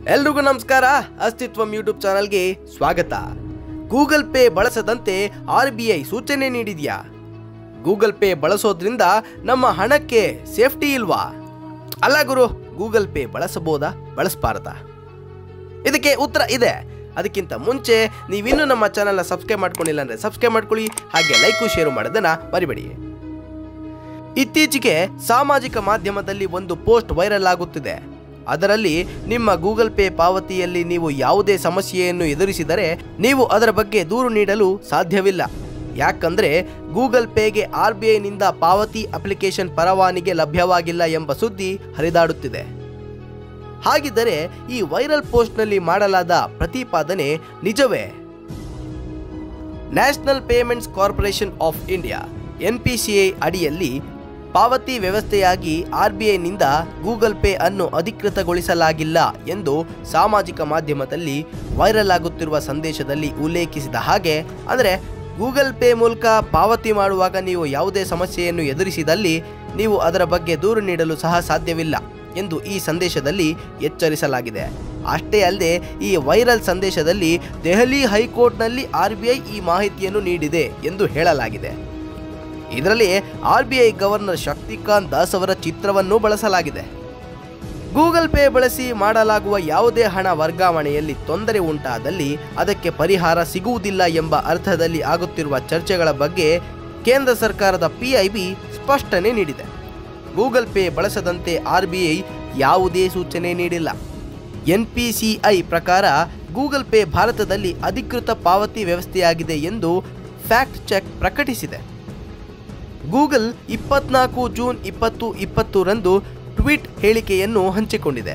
ಎಲ್ರಿಗೂ ನಮಸ್ಕಾರ ಅಸ್ತಿತ್ವಂ ಯೂಟ್ಯೂಬ್ ಚಾನಲ್ಗೆ ಸ್ವಾಗತ ಗೂಗಲ್ ಪೇ ಬಳಸದಂತೆ ಆರ್ ಬಿ ಐ ಸೂಚನೆ ನೀಡಿದ್ಯಾ ಗೂಗಲ್ ಪೇ ಬಳಸೋದ್ರಿಂದ ನಮ್ಮ ಹಣಕ್ಕೆ ಸೇಫ್ಟಿ ಇಲ್ವಾ ಅಲ್ಲ ಗುರು ಗೂಗಲ್ ಪೇ ಬಳಸಬಹುದಾ ಬಳಸಬಾರದಾ ಇದಕ್ಕೆ ಉತ್ತರ ಇದೆ ಅದಕ್ಕಿಂತ ಮುಂಚೆ ನೀವಿನ್ನೂ ನಮ್ಮ ಚಾನಲ್ನ ಸಬ್ಸ್ಕ್ರೈಬ್ ಮಾಡ್ಕೊಂಡಿಲ್ಲ ಅಂದರೆ ಸಬ್ಸ್ಕ್ರೈಬ್ ಮಾಡ್ಕೊಳ್ಳಿ ಹಾಗೆ ಲೈಕು ಶೇರು ಮಾಡೋದನ್ನ ಮರಿಬೇಡಿ ಇತ್ತೀಚೆಗೆ ಸಾಮಾಜಿಕ ಮಾಧ್ಯಮದಲ್ಲಿ ಒಂದು ಪೋಸ್ಟ್ ವೈರಲ್ ಆಗುತ್ತಿದೆ ಅದರಲ್ಲಿ ನಿಮ್ಮ ಗೂಗಲ್ ಪೇ ಪಾವತಿಯಲ್ಲಿ ನೀವು ಯಾವುದೇ ಸಮಸ್ಯೆಯನ್ನು ಎದುರಿಸಿದರೆ ನೀವು ಅದರ ಬಗ್ಗೆ ದೂರು ನೀಡಲು ಸಾಧ್ಯವಿಲ್ಲ ಯಾಕಂದ್ರೆ ಗೂಗಲ್ ಪೇಗೆ ಆರ್ ಬಿ ಐನಿಂದ ಪಾವತಿ ಅಪ್ಲಿಕೇಶನ್ ಪರವಾನಿಗೆ ಲಭ್ಯವಾಗಿಲ್ಲ ಎಂಬ ಸುದ್ದಿ ಹರಿದಾಡುತ್ತಿದೆ ಹಾಗಿದ್ದರೆ ಈ ವೈರಲ್ ಪೋಸ್ಟ್ನಲ್ಲಿ ಮಾಡಲಾದ ಪ್ರತಿಪಾದನೆ ನಿಜವೇ National Payments Corporation of India NPCI ಅಡಿಯಲ್ಲಿ ಪಾವತಿ ವ್ಯವಸ್ಥೆಯಾಗಿ ಆರ್ಬಿಐನಿಂದ ಗೂಗಲ್ ಪೇ ಅನ್ನು ಅಧಿಕೃತಗೊಳಿಸಲಾಗಿಲ್ಲ ಎಂದು ಸಾಮಾಜಿಕ ಮಾಧ್ಯಮದಲ್ಲಿ ವೈರಲ್ ಆಗುತ್ತಿರುವ ಸಂದೇಶದಲ್ಲಿ ಉಲ್ಲೇಖಿಸಿದ ಹಾಗೆ ಅಂದರೆ ಗೂಗಲ್ ಪೇ ಮೂಲಕ ಪಾವತಿ ಮಾಡುವಾಗ ನೀವು ಯಾವುದೇ ಸಮಸ್ಯೆಯನ್ನು ಎದುರಿಸಿದಲ್ಲಿ ನೀವು ಅದರ ಬಗ್ಗೆ ದೂರು ನೀಡಲು ಸಹ ಸಾಧ್ಯವಿಲ್ಲ ಎಂದು ಈ ಸಂದೇಶದಲ್ಲಿ ಎಚ್ಚರಿಸಲಾಗಿದೆ ಅಷ್ಟೇ ಅಲ್ಲದೆ ಈ ವೈರಲ್ ಸಂದೇಶದಲ್ಲಿ ದೆಹಲಿ ಹೈಕೋರ್ಟ್ನಲ್ಲಿ ಆರ್ಬಿಐ ಈ ಮಾಹಿತಿಯನ್ನು ನೀಡಿದೆ ಎಂದು ಹೇಳಲಾಗಿದೆ ಇದರಲ್ಲಿ ಆರ್ಬಿಐ ಗವರ್ನರ್ ಶಕ್ತಿಕಾಂತ್ ದಾಸ್ ಅವರ ಚಿತ್ರವನ್ನು ಬಳಸಲಾಗಿದೆ ಗೂಗಲ್ ಪೇ ಬಳಸಿ ಮಾಡಲಾಗುವ ಯಾವುದೇ ಹಣ ವರ್ಗಾವಣೆಯಲ್ಲಿ ತೊಂದರೆ ಉಂಟಾದಲ್ಲಿ ಅದಕ್ಕೆ ಪರಿಹಾರ ಸಿಗುವುದಿಲ್ಲ ಎಂಬ ಅರ್ಥದಲ್ಲಿ ಆಗುತ್ತಿರುವ ಚರ್ಚೆಗಳ ಬಗ್ಗೆ ಕೇಂದ್ರ ಸರ್ಕಾರದ ಪಿಐಬಿ ಸ್ಪಷ್ಟನೆ ನೀಡಿದೆ ಗೂಗಲ್ ಪೇ ಬಳಸದಂತೆ ಆರ್ಬಿಐ ಯಾವುದೇ ಸೂಚನೆ ನೀಡಿಲ್ಲ ಎನ್ಪಿಸಿಐ ಪ್ರಕಾರ ಗೂಗಲ್ ಪೇ ಭಾರತದಲ್ಲಿ ಅಧಿಕೃತ ಪಾವತಿ ವ್ಯವಸ್ಥೆಯಾಗಿದೆ ಎಂದು ಫ್ಯಾಕ್ಟ್ ಚೆಕ್ ಪ್ರಕಟಿಸಿದೆ ಗೂಗಲ್ ಇಪ್ಪತ್ನಾಲ್ಕು ಜೂನ್ ಇಪ್ಪತ್ತು ಇಪ್ಪತ್ತರಂದು ಟ್ವೀಟ್ ಹೇಳಿಕೆಯನ್ನು ಹಂಚಿಕೊಂಡಿದೆ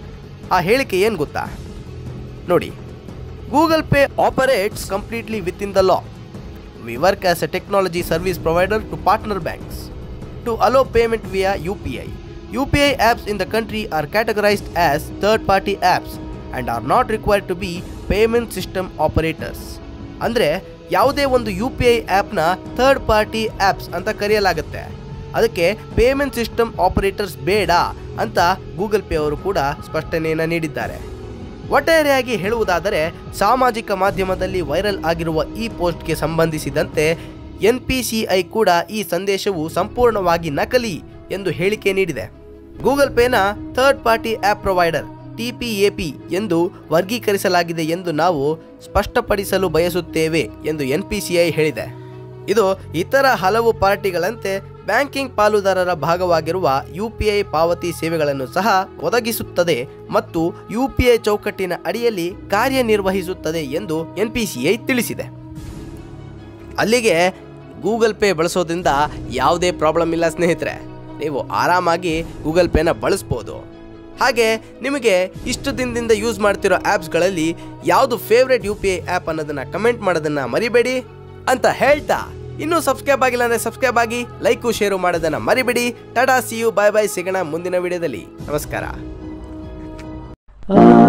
ಆ ಹೇಳಿಕೆ ಏನು ಗೊತ್ತಾ ನೋಡಿ Google Pay operates completely within the law we work as a technology service provider to partner banks to allow payment via U P I U P I apps in the country are categorized as third party apps and are not required to be payment system operators ಅಂದರೆ ಯಾವುದೇ ಒಂದು U P I ಆ್ಯಪ್ನ third party apps ಅಂತ ಕರೆಯಲಾಗುತ್ತೆ ಅದಕ್ಕೆ payment system operators ಬೇಡ ಅಂತ Google pay ಅವರು ಕೂಡ ಸ್ಪಷ್ಟನೆಯನ್ನು ನೀಡಿದ್ದಾರೆ ಒಟ್ಟಾರೆಯಾಗಿ ಹೇಳುವುದಾದರೆ ಸಾಮಾಜಿಕ ಮಾಧ್ಯಮದಲ್ಲಿ ವೈರಲ್ ಆಗಿರುವ ಈ ಪೋಸ್ಟ್ಗೆ ಸಂಬಂಧಿಸಿದಂತೆ ಎನ್ ಪಿ ಸಿ ಐ ಕೂಡ ಈ ಸಂದೇಶವು ಸಂಪೂರ್ಣವಾಗಿ ನಕಲಿ ಎಂದು ಹೇಳಿಕೆ ನೀಡಿದೆ ಗೂಗಲ್ ಪೇನ third party app provider TPAP ಎಂದು ವರ್ಗೀಕರಿಸಲಾಗಿದೆ ಎಂದು ನಾವು ಸ್ಪಷ್ಟಪಡಿಸಲು ಬಯಸುತ್ತೇವೆ ಎಂದು ಎನ್ಪಿಸಿಐ ಹೇಳಿದೆ ಇದು ಇತರ ಹಲವು ಪಾರ್ಟಿಗಳಂತೆ ಬ್ಯಾಂಕಿಂಗ್ ಪಾಲುದಾರರ ಭಾಗವಾಗಿರುವ ಯುಪಿಐ ಪಾವತಿ ಸೇವೆಗಳನ್ನು ಸಹ ಒದಗಿಸುತ್ತದೆ ಮತ್ತು ಯುಪಿಐ ಚೌಕಟ್ಟಿನ ಅಡಿಯಲ್ಲಿ ಕಾರ್ಯನಿರ್ವಹಿಸುತ್ತದೆ ಎಂದು ಎನ್ಪಿಸಿಐ ತಿಳಿಸಿದೆ ಅಲ್ಲಿಗೆ ಗೂಗಲ್ ಪೇ ಬಳಸೋದ್ರಿಂದ ಯಾವುದೇ ಪ್ರಾಬ್ಲಮ್ ಇಲ್ಲ ಸ್ನೇಹಿತರೆ ನೀವು ಆರಾಮಾಗಿ ಗೂಗಲ್ ಪೇನ ಬಳಸ್ಬೋದು ಹಾಗೆ ನಿಮಗೆ ಇಷ್ಟು ದಿನದಿಂದ ಯೂಸ್ ಮಾಡ್ತಿರೋ ಆ್ಯಪ್ಸ್ಗಳಲ್ಲಿ ಯಾವುದು favourite U P I app ಅನ್ನೋದನ್ನು ಕಮೆಂಟ್ ಮಾಡೋದನ್ನು ಮರಿಬೇಡಿ ಅಂತ ಹೇಳ್ತಾ ಇನ್ನೂ ಸಬ್ಸ್ಕ್ರೈಬ್ ಆಗಿಲ್ಲ ಅಂದರೆ ಸಬ್ಸ್ಕ್ರೈಬ್ ಆಗಿ ಲೈಕು ಶೇರು ಮಾಡೋದನ್ನು ಮರಿಬೇಡಿ tata see you bye bye ಸಿಗೋಣ ಮುಂದಿನ ವಿಡಿಯೋದಲ್ಲಿ ನಮಸ್ಕಾರ ಆ